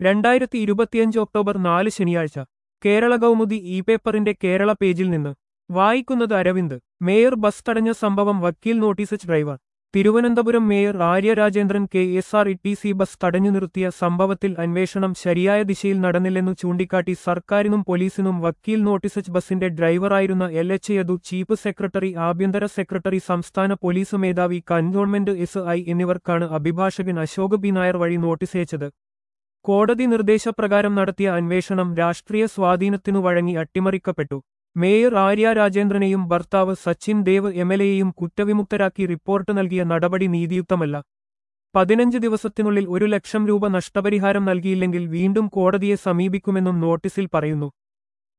രണ്ടായിരത്തി ഇരുപത്തിയഞ്ച് ഒക്ടോബർ നാല് ശനിയാഴ്ച കേരള കൗമുദി ഇ പേപ്പറിന്റെ കേരള പേജിൽ നിന്ന് വായിക്കുന്നത് അരവിന്ദ് മേയർ ബസ് തടഞ്ഞ സംഭവം വക്കീൽ notice driver Thiruvananthapuram mayor Arya Rajendran K S R T C bus ബസ് തടഞ്ഞു നിർത്തിയ സംഭവത്തിൽ അന്വേഷണം ശരിയായ ദിശയിൽ നടന്നില്ലെന്നു ചൂണ്ടിക്കാട്ടി സർക്കാരിനും പോലീസിനും വക്കീൽ നോട്ടീസ് ബസിന്റെ ഡ്രൈവറായിരുന്ന L H Yadu chief secretary ആഭ്യന്തര സെക്രട്ടറി സംസ്ഥാന പോലീസ് മേധാവി കന്റോൺമെന്റ് എസ് ഐ എന്നിവർക്കാണ് അഭിഭാഷകൻ അശോക് ബി നായർ വഴി നോട്ടീസയച്ചത് കോടതി നിർദ്ദേശപ്രകാരം നടത്തിയ അന്വേഷണം രാഷ്ട്രീയ സ്വാധീനത്തിനു വഴങ്ങി അട്ടിമറിക്കപ്പെട്ടു മേയർ ആര്യ രാജേന്ദ്രനെയും ഭർത്താവ് സച്ചിൻ ദേവ് എംഎൽഎയെയും കുറ്റവിമുക്തരാക്കി റിപ്പോർട്ട് നൽകിയ നടപടി നീതിയുക്തമല്ല പതിനഞ്ച് ദിവസത്തിനുള്ളിൽ ഒരു ലക്ഷം രൂപ നഷ്ടപരിഹാരം നൽകിയില്ലെങ്കിൽ വീണ്ടും കോടതിയെ സമീപിക്കുമെന്നും നോട്ടീസിൽ പറയുന്നു